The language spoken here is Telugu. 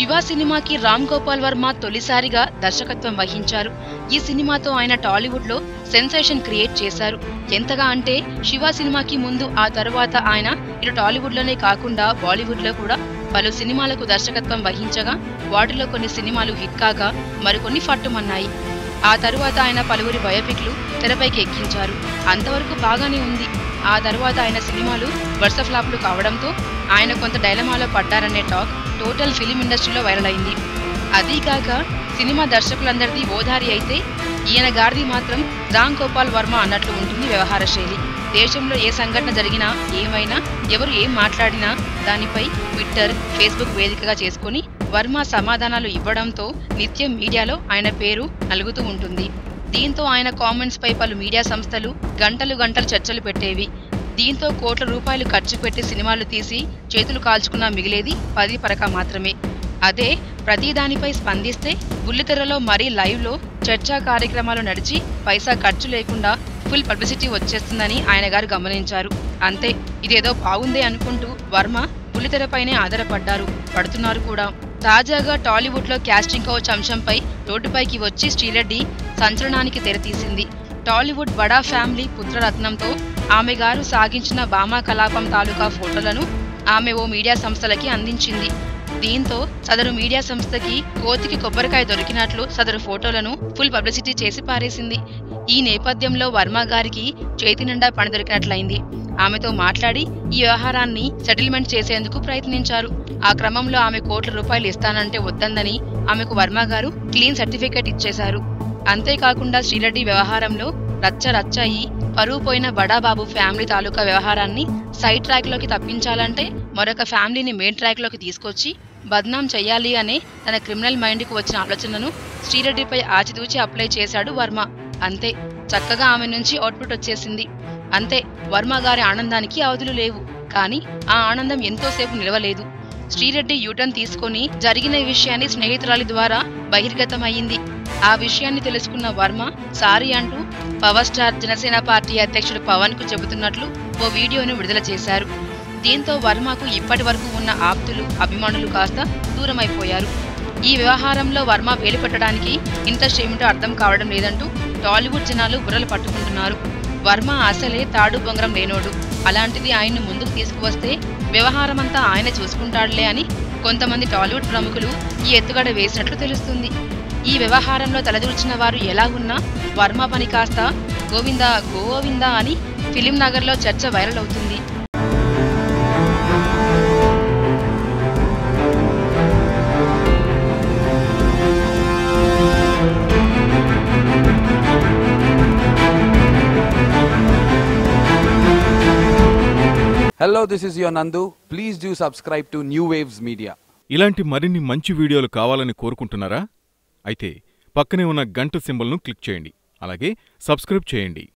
శివ సినిమాకి రామ్ గోపాల్ వర్మ తొలిసారిగా దర్శకత్వం వహించారు ఈ సినిమాతో ఆయన టాలీవుడ్ లో సెన్సేషన్ క్రియేట్ చేశారు ఎంతగా అంటే శివ సినిమాకి ముందు ఆ తరువాత ఆయన ఇటు టాలీవుడ్ లోనే కాకుండా బాలీవుడ్ లో కూడా పలు సినిమాలకు దర్శకత్వం వహించగా వాటిలో కొన్ని సినిమాలు హిట్ కాగా మరికొన్ని ఫట్టుమన్నాయి ఆ తరువాత ఆయన పలువురి బయోపిక్లు తెరపైకి ఎక్కించారు అంతవరకు బాగానే ఉంది ఆ తరువాత ఆయన సినిమాలు వరుస ఫ్లాప్లు కావడంతో ఆయన కొంత డైలమాలో పడ్డారనే టాక్ టోటల్ ఫిలిం ఇండస్ట్రీలో వైరల్ అయింది అదీగాక సినిమా దర్శకులందరిది ఓదారి అయితే ఈయన గారిది మాత్రం రామ్ గోపాల్ వర్మ అన్నట్లు ఉంటుంది వ్యవహార శైలి దేశంలో ఏ సంఘటన జరిగినా ఏమైనా ఎవరు ఏం మాట్లాడినా దానిపై ట్విట్టర్ ఫేస్బుక్ వేదికగా చేసుకుని వర్మ సమాధానాలు ఇవ్వడంతో నిత్యం మీడియాలో ఆయన పేరు నలుగుతూ ఉంటుంది దీంతో ఆయన కామెంట్స్ పై పలు మీడియా సంస్థలు గంటలు గంటలు చర్చలు పెట్టేవి దీంతో కోట్ల రూపాయలు ఖర్చు పెట్టి సినిమాలు తీసి చేతులు కాల్చుకున్నా మిగిలేది పది పరక మాత్రమే అదే ప్రతి దానిపై స్పందిస్తే బుల్లితెరలో మరీ లైవ్లో చర్చా కార్యక్రమాలు నడిచి పైసా ఖర్చు లేకుండా ఫుల్ పబ్లిసిటీ వచ్చేస్తుందని ఆయన గారు గమనించారు అంతే ఇదేదో బాగుందే అనుకుంటూ వర్మ బుల్లితెరపైనే ఆధారపడ్డారు పడుతున్నారు కూడా తాజాగా టాలీవుడ్లో క్యాస్టింగ్ కౌచ్ అంశంపై రోడ్డుపైకి వచ్చి శ్రీరెడ్డి సంచలనానికి తెరతీసింది టాలీవుడ్ బడా ఫ్యామిలీ పుత్రరత్నంతో ఆమె గారు సాగించిన భామా కలాపం తాలూకా ఫోటోలను ఆమె ఓ మీడియా సంస్థలకి అందించింది దీంతో సదరు మీడియా సంస్థకి కోతికి కొబ్బరికాయ దొరికినట్లు సదరు ఫోటోలను ఫుల్ పబ్లిసిటీ చేసి పారేసింది ఈ నేపథ్యంలో వర్మ గారికి చేతి నిండా పని దొరికినట్లయింది ఆమెతో మాట్లాడి ఈ వ్యవహారాన్ని సెటిల్మెంట్ చేసేందుకు ప్రయత్నించారు ఆ క్రమంలో ఆమె కోట్ల రూపాయలు ఇస్తానంటే వద్దందని ఆమెకు వర్మ గారు క్లీన్ సర్టిఫికేట్ ఇచ్చేశారు అంతేకాకుండా శ్రీరెడ్డి వ్యవహారంలో రచ్చ రచ్చ అయి పరువు పోయిన బడాబాబు ఫ్యామిలీ తాలూకా వ్యవహారాన్ని సైడ్ ట్రాక్ లోకి తప్పించాలంటే మరొక ఫ్యామిలీని మెయిన్ ట్రాక్ లోకి తీసుకొచ్చి బద్నాం చెయ్యాలి అనే తన క్రిమినల్ మైండ్కి వచ్చిన ఆలోచనను శ్రీరెడ్డిపై ఆచితూచి అప్లై చేశాడు వర్మ అంతే చక్కగా ఆమె నుంచి అవుట్పుట్ వచ్చేసింది అంతే వర్మ గారి ఆనందానికి అవధులు లేవు కానీ ఆ ఆనందం ఎంతోసేపు నిలవలేదు శ్రీరెడ్డి యూటర్న్ తీసుకొని జరిగిన విషయాన్ని స్నేహితురాలి ద్వారా బహిర్గతమయ్యింది ఆ విషయాన్ని తెలుసుకున్న వర్మ సారీ అంటూ పవర్ స్టార్ జనసేన పార్టీ అధ్యక్షుడు పవన్ కు చెబుతున్నట్లు ఓ వీడియోను విడుదల చేశారు దీంతో వర్మకు ఇప్పటి వరకు ఉన్న ఆప్తులు అభిమానులు కాస్త దూరమైపోయారు ఈ వ్యవహారంలో వర్మ వేలు పెట్టడానికి ఇంట్రెస్ట్ ఏమిటో అర్థం కావడం లేదంటూ టాలీవుడ్ జనాలు బుర్రలు పట్టుకుంటున్నారు వర్మ అసలే తాడు బొంగరం లేనోడు అలాంటిది ఆయన్ను ముందుకు తీసుకువస్తే వ్యవహారమంతా ఆయన చూసుకుంటాడులే అని కొంతమంది టాలీవుడ్ ప్రముఖులు ఈ ఎత్తుగడ వేసినట్లు తెలుస్తుంది ఈ వ్యవహారంలో తలదూర్చిన వారు ఎలా ఉన్నా వర్మ పని కాస్త గోవిందా గోవిందా అని ఫిలిం నగర్లో చర్చ వైరల్ అవుతుంది Hello, this is your Nandu. Please do subscribe to New Waves Media. ఇలాంటి మరిన్ని మంచి వీడియోలు కావాలని కోరుకుంటున్నారా అయితే పక్కనే ఉన్న గంట సింబల్ను క్లిక్ చేయండి అలాగే సబ్స్క్రైబ్ చేయండి